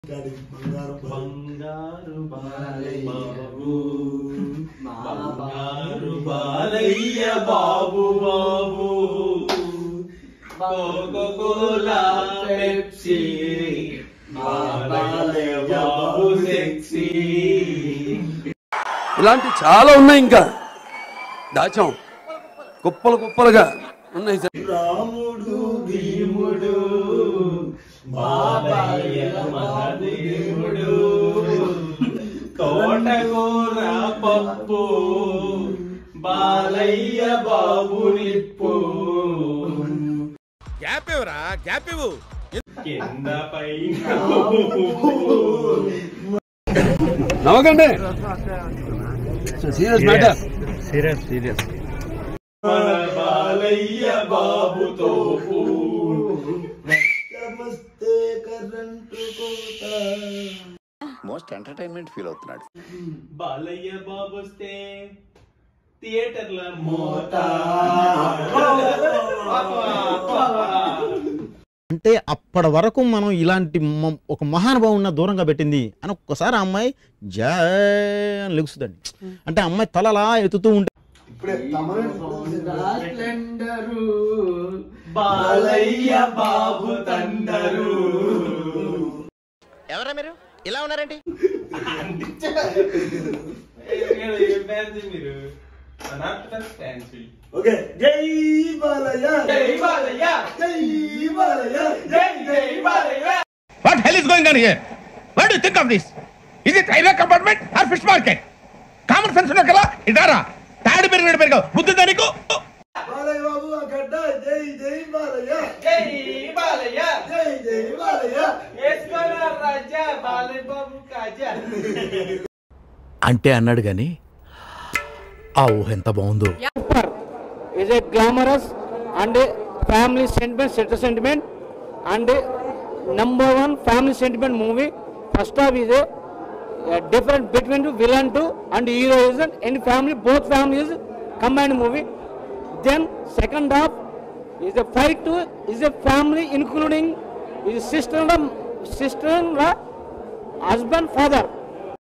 బంగారు బాలయ్య బాబు బంగారు Balayya Babu Babu coca cola Pepsi Balayya Babu sexy ఇలాంటి చాలా ఉన్నాయి ఇంకా దాచాం కుప్పలు కుప్పలుగా ఉన్నాయి సార్ రాముడు భీముడు బాలయ్య మహదేవుడు కోటకూర పప్పు బాలయ్య బాబు నిప్పు గ్యాప్ ఇవ్వరా గ్యాప్ ఇవ్వు కింద పైన నవ్వకండి సీరియస్ మ్యాటర్ మన బాలయ్య బాబు తోపు మోస్ట్ ఎంటర్టైన్మెంట్ ఫీల్ అవుతున్నాడు బాలయ్య బాబు వస్తే థియేటర్ల మోత అంటే అప్పటి వరకు మనం ఇలాంటి మ- ఒక మహానుభావున్న దూరంగా పెట్టింది అని ఒక్కసారి ఆ అమ్మాయి జా అని లెగుస్తుందండి అంటే ఆ అమ్మాయి తల అలా ఎత్తుతూ ఉంటే బాలయ్య బాబు తండరు ఎవరా మీరు ఇలా ఉన్నారేంటి మీరు ఫ్యాన్సీ ఓకే జై బాలయ్య జై బాలయ్య జై బాలయ్య జై జై Balayya what hell is going on here what do think of this ఇది railway compartment or fish market common sense ఉన్నా కదా ఇదారా తాడు పెరిగినట్టు పెరిగావు బుద్ధి దానికి బాలయ్య బాబు ఆ గడ్డ జై జై బాలయ్య జై బాలయ్య జై జై బాలయ్య వేసుకోరా రాజా బాలయ్య బాబు కాజా అంటే అన్నాడు కానీ ఆ ఊహ ఎంత బాగుందో is a glamorous and a family sentiment, set sentiment, and a number one family sentiment movie. First half is a, a different between the villain to and heroism and family, both families combined movie. Then second half is a fight to is a family including his sister and sister and husband father